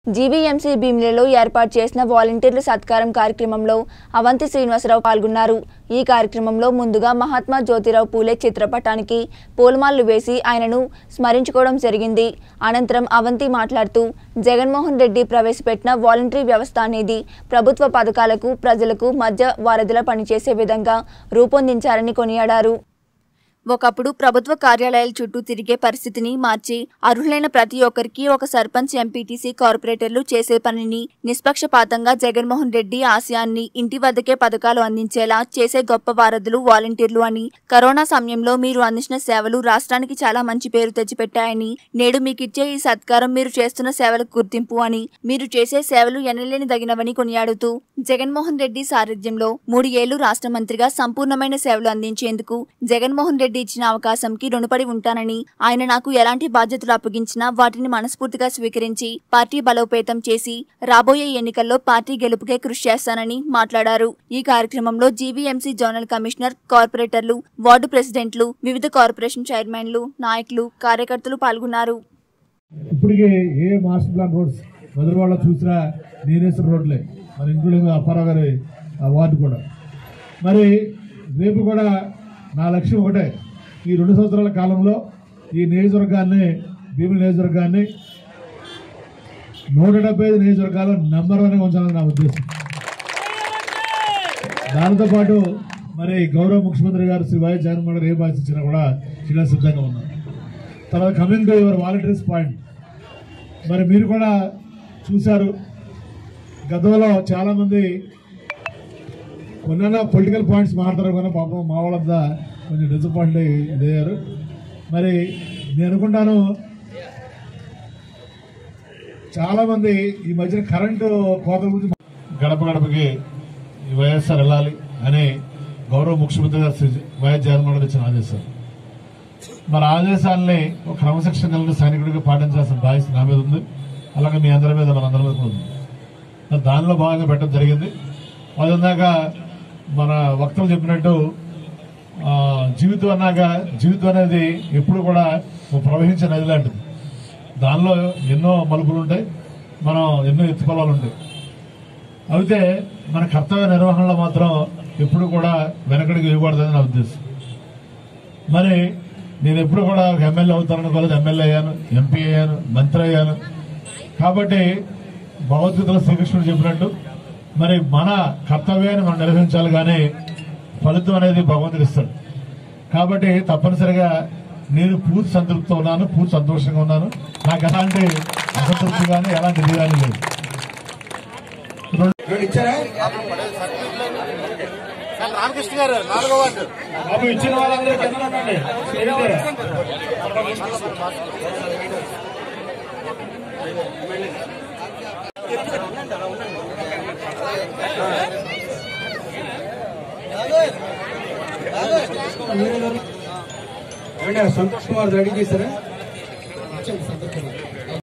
GVMC భీమిలిలో ఏర్పాటు చేసిన వాలంటీర్ల సత్కారం కార్యక్రమంలో అవంతి శ్రీనివాసరావు పాల్గొన్నారు ఈ కార్యక్రమంలో ముందుగా మహాత్మా జ్యోతిరావు పూలే చిత్రపటానికి పూలమాలలు వేసి ఆయనను స్మరించుకోవడం జరిగింది అనంతరం అవంతి మాట్లాడుతూ జగన్మోహన్ రెడ్డి ప్రవేశపెట్టిన వాలంటరీ వ్యవస్థ అనేది ప్రభుత్వ పథకాలకు ప్రజలకు మధ్య వారధిలా పనిచేసే విధంగా రూపొందించారని కొనియాడారు ఒకప్పుడు ప్రభుత్వ కార్యాలయాల చుట్టూ తిరిగే పరిస్థితిని మార్చి అర్హులైన ప్రతి ఒక్కరికి ఒక సర్పంచ్ ఎంపీటీసీ కార్పొరేటర్లు చేసే పనిని నిష్పక్షపాతంగా జగన్మోహన్ రెడ్డి ఆశయాన్ని ఇంటి వద్దకే పథకాలు అందించేలా చేసే గొప్ప వారధులు వాలంటీర్లు అని కరోనా సమయంలో మీరు అందించిన సేవలు రాష్ట్రానికి చాలా మంచి పేరు తెచ్చిపెట్టాయని నేడు మీకిచ్చే ఈ సత్కారం మీరు చేస్తున్న సేవలకు గుర్తింపు అని మీరు చేసే సేవలు ఎనలేని దగినవని కొనియాడుతూ జగన్మోహన్ రెడ్డి సారథ్యంలో మూడు ఏళ్లు రాష్ట్ర మంత్రిగా సంపూర్ణమైన సేవలు అందించేందుకు జగన్మోహన్ రెడ్డి ఇచ్చిన అవకాశంకి రుణపడి ఉంటానని ఆయన నాకు ఎలాంటి బాధ్యతలు అప్పగించినా వాటిని మనస్ఫూర్తిగా స్వీకరించి పార్టీ బలోపేతం చేసి రాబోయే ఎన్నికల్లో పార్టీ గెలుపుకే కృషి చేస్తానని మాట్లాడారు ఈ కార్యక్రమంలో జీవీఎంసీ జోనల్ కమిషనర్ కార్పొరేటర్లు వార్డు ప్రెసిడెంట్లు వివిధ కార్పొరేషన్ చైర్మన్లు నాయకులు కార్యకర్తలు పాల్గొన్నారు ఇప్పటికే ఏ మాస్టర్ ప్లాన్ రోడ్స్ వదిలివాళ్ళ చూసినా నేనేసిన రోడ్లే మరి ఇంక్లూడింగ్ అప్పారావు గారి ఆ వార్డు కూడా మరి రేపు కూడా నా లక్ష్యం ఒకటే ఈ రెండు సంవత్సరాల కాలంలో ఈ నియోజకవర్గాన్ని భీముల నియోజకవర్గాన్ని నూట డెబ్బై ఐదు నియోజకవర్గాలు నెంబర్ వన్గా ఉంచాలని నా ఉద్దేశం దానితో పాటు మరి గౌరవ ముఖ్యమంత్రి గారు శ్రీ వైఎస్ జగన్మోహన్ గారు ఏ బాధ్యత ఇచ్చినా కూడా చేయడానికి సిద్ధంగా ఉన్నారు తర్వాత coming to your volunteers point మరి మీరు కూడా చూశారు గతంలో చాలామంది కొన్న పొలిటికల్ పాయింట్స్ మాట్లాడతారు కానీ పాపం మా వాళ్ళంతా కొంచెం డిసప్పాయింట్ ఇదయ్యారు మరి నేను అనుకుంటాను చాలామంది ఈ మధ్యన కరెంటు కోతల గురించి గడప గడపకి ఈ వైఎస్ఆర్ వెళ్ళాలి అని గౌరవ ముఖ్యమంత్రి గారు శ్రీ వైఎస్ జగన్మోహన్ రెడ్డి ఇచ్చిన ఆదేశాలు మరి ఆదేశాలని ఒక క్రమశిక్షణ కలిగిన సైనికుడిగా పాటించాల్సిన బాధ్యత నా మీద ఉంది అలాగే మీ అందరి మీద మనందరి మీద కూడా ఉంది మరి దానిలో భాగంగా పెట్టడం జరిగింది అదన్నాక మన వక్తలు చెప్పినట్టు ఆ, జీవితం అన్నాక జీవితం అనేది ఎప్పుడు కూడా ఒక ప్రవహించే నది లాంటిది దానిలో ఎన్నో మలుపులు ఉంటాయి మనం ఎన్నో ఎత్తుపలాలు ఉంటాయి అయితే మన కర్తవ్య నిర్వహణలో మాత్రం ఎప్పుడు కూడా వెనకడికి ఇవ్వకూడదని నా ఉద్దేశం మరి నేను ఎప్పుడు కూడా ఒక ఎమ్మెల్యే అవుతాననుకోలేదు ఎమ్మెల్యే అయ్యాను ఎంపీ అయ్యాను మంత్రి అయ్యాను కాబట్టి భగవద్గీతలో శ్రీకృష్ణుడు చెప్పినట్టు మరి మన కర్తవ్యాన్ని మనం నిర్వహించాలి కానీ ఫలితం అనేది భగవంతుడు ఇస్తాడు కాబట్టి తప్పనిసరిగా నేను పూర్తి సంతృప్తితో ఉన్నాను పూర్తి సంతోషంగా ఉన్నాను నాకు ఎలాంటి అసంతృప్తి కానీ ఎలాంటి ఇది కానీ లేదు రెండు ఇచ్చారా రామకృష్ణ గారు నాలుగో వార్డు బాబు ఇచ్చిన వాళ్ళందరూ కింద ఉండండి. చేయండి. ఏమండి, సంతోష్ కుమార్ రెడీ చేశారా